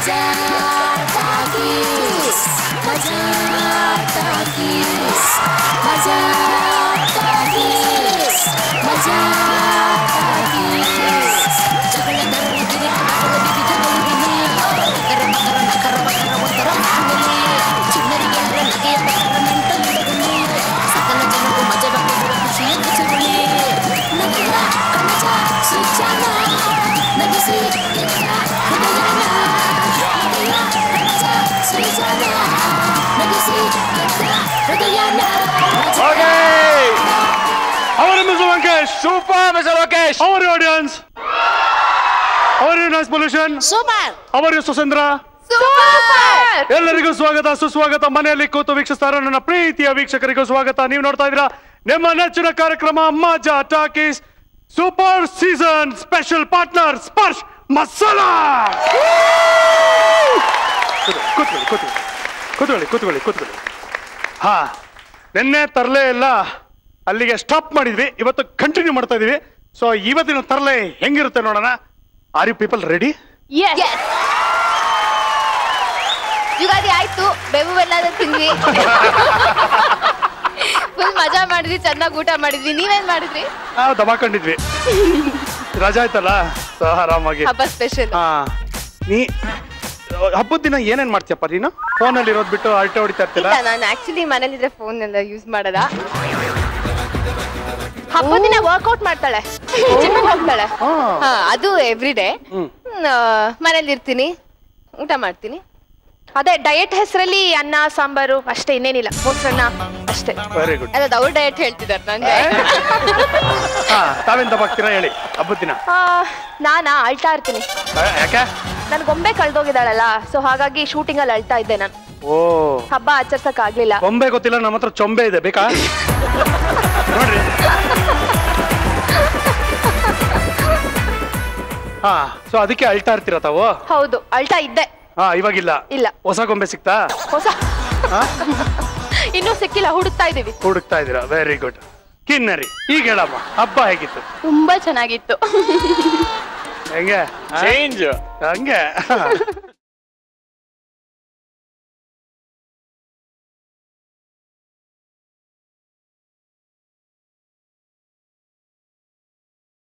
ಮಜಾ ಟಾಕೀಸ್ ಮಜಾ ಟಾಕೀಸ್ ಮಜಾ ಟಾಕೀಸ್ ಮಜಾ ಟಾಕೀಸ್ ಜಗಳ ನರಳಿದಿರಿ ಆಟದ ಬಿಗಿದ ನೋಡಿದಿನಿ ಕರ ಮಕರ ನಕರ ಮಕರ ಒಂದರ ಮಾಂಗಲಿ ಚಿನ್ನರಿಗೆಲ್ಲರ ನಗೆಯ ಮಕರ ಮೆಂಟಲ್ ಇಡಗಲಿ ಸಕಲ ಜನರು ಮಜವ ಕೊಡುವ ಖುಷಿಯ ಚುರುಳಿ ನಗೆಯ ಕಣಜ ಸುಚಾನ ನಗಿಸಿ ಎತ್ತ ಹೃದಯನ ನಗೆಯ ಕಣಜ ಸುಚಾನ ನಗಿಸಿ ಎತ್ತ ಹೃದಯನ ಓಕೆ ಅವರ mister Lankesh super mister Lokesh our audience our noise pollution super our Susendra ಎಲ್ಲರಿಗೂ ಸ್ವಾಗತ ಸುಸ್ವಾಗತ ಮನೆಯಲ್ಲಿ ಕೂತು ವೀಕ್ಷಿಸ್ತಾರ ನನ್ನ ಪ್ರೀತಿಯ ವೀಕ್ಷಕರಿಗೂ ಸ್ವಾಗತ ನೀವು ನೋಡ್ತಾ ಇದ್ದೀರಾ ನಿಮ್ಮ ನೆಚ್ಚಿನ ಕಾರ್ಯಕ್ರಮ Majaa Talkies super season special partner Sparsh Masala ಕೂತ್ಕೊಳ್ಳಿ ಕೂತ್ಕೊಳ್ಳಿ ಕೂತ್ಕೊಳ್ಳಿ ಕೂತ್ಕೊಳ್ಳಿ ಕೂತ್ಕೊಳ್ಳಿ ಹಾ ನಿನ್ನೆ ತರಲೆ ಎಲ್ಲ ಅಲ್ಲಿಗೆ ಸ್ಟಾಪ್ ಮಾಡಿದ್ವಿ ಇವತ್ತು ಕಂಟಿನ್ಯೂ ಮಾಡ್ತಾ ಇದೀವಿ ಸೊ ಇವತ್ತಿನ ತರಲೆ ಹೆಂಗಿರುತ್ತೆ ನೋಡೋಣ are you people ready Ugadi ಆಯ್ತು ಬೇವು ಬೆಲ್ಲದ ತಿಂದ್ವಿ ಫುಲ್ ಮಜಾ ಮಾಡಿದ್ವಿ ಚೆನ್ನಾಗಿ ಊಟ ಮಾಡಿದ್ವಿ ನೀವೇನ್ ಮಾಡಿದ್ರಿ ನಾವು ದಬಾಕೊಂಡಿದ್ವಿ ರಜಾ ಆಯ್ತಲ್ಲ ಸೊ ಆರಾಮಾಗಿ ಹಬ್ಬ ಸ್ಪೆಷಲ್ ಹಾ ನೀ ಹಬ್ಬದ ದಿನ ಏನೇನ್ ಮಾಡ್ತೀಯಪ್ಪ ನೀನು ಫೋನಲ್ಲಿ ಇರೋದ್ ಬಿಟ್ಟು ಅಲ್ಟೆ ಹೊಡಿತಾ ಇರ್ತೀರಾ ಇಲ್ಲ ನಾನು ಆಕ್ಚುಲಿ ಮನೇಲಿದ್ರೆ ಫೋನ್ ಎಲ್ಲ ಯೂಸ್ ಮಾಡಲ್ಲ ಹಬ್ಬದ ದಿನ ವರ್ಕೌಟ್ ಮಾಡ್ತಾಳೆ ಜಿಮ್ ಹೋಗ್ತಾಳೆ ಹಾ. ಹಾ ಅದು ಎವ್ರಿ ಡೇ ಹ್ಮ್. ಮನೇಲಿ ಇರ್ತೀನಿ ಊಟ ಮಾಡ್ತೀನಿ ಅದೇ ಡಯಟ್ ಹೆಸರಲ್ಲಿ ಅನ್ನ ಸಾಂಬಾರು ಅಷ್ಟೇ ಇನ್ನೇನಿಲ್ಲ ಮೊಸರನ್ನ ಅಷ್ಟೇ ವೆರಿ ಗುಡ್ ಅಲ್ಲ ಅವ್ರ ಡಯಟ್ ಹೇಳ್ತಿದ್ದಾರೆ ನಂಗೆ ಹಾ ತಾವೇನ್ ದಬಾಕ್ತೀರಾ ಹೇಳಿ ಹಬ್ಬದ ದಿನ ಆ, ನಾನಾ ಅಳ್ತಾ ಇರ್ತೀನಿ ಆ, ಯಾಕೆ ನನ್ ಗೊಂಬೆ ಕಳ್ದೋಗಿದ್ದಾಳಲ್ಲ ಸೊ ಹಾಗಾಗಿ ಶೂಟಿಂಗ್ ಅಲ್ಲಿ ಅಳ್ತಾ ಇದ್ದೆ ನಾನು ಓ ಹಬ್ಬ ಆಚರ್ಸಕ್ ಆಗ್ಲಿಲ್ಲ ಬೊಂಬೆ ಗೊತ್ತಿಲ್ಲ ನಮ್ಮ ಹತ್ರ ಚೊಂಬೆ ಇದೆ ಬೇಕಾ ನೋಡ್ರಿ ಹಾ ಸೊ ಅದಕ್ಕೆ ಅಳ್ತಾ ಇರ್ತೀರಾ ತಾವು ಹೌದು ಅಳ್ತಾ ಇದ್ದೆ ಹಾ ಇವಾಗಿಲ್ಲ ಇಲ್ಲ. ಹೊಸ ಗೊಂಬೆ ಸಿಕ್ತಾ ಹೊಸ ಹಾ ಇನ್ನೂ ಸಿಕ್ಕಿಲ್ಲ ಹುಡುಕ್ತಾ ಇದೀವಿ ಹುಡುಕ್ತಾ ಇದೀರಾ ವೆರಿ ಗುಡ್ ಕಿನ್ನರಿ ಈಗ ಹೇಳಮ್ಮ ಹಬ್ಬ ಹೇಗಿತ್ತು ತುಂಬಾ ಚೆನ್ನಾಗಿತ್ತು ಹೆಂಗೆ ಆ? ಚೇಂಜ್ ಹಂಗೆ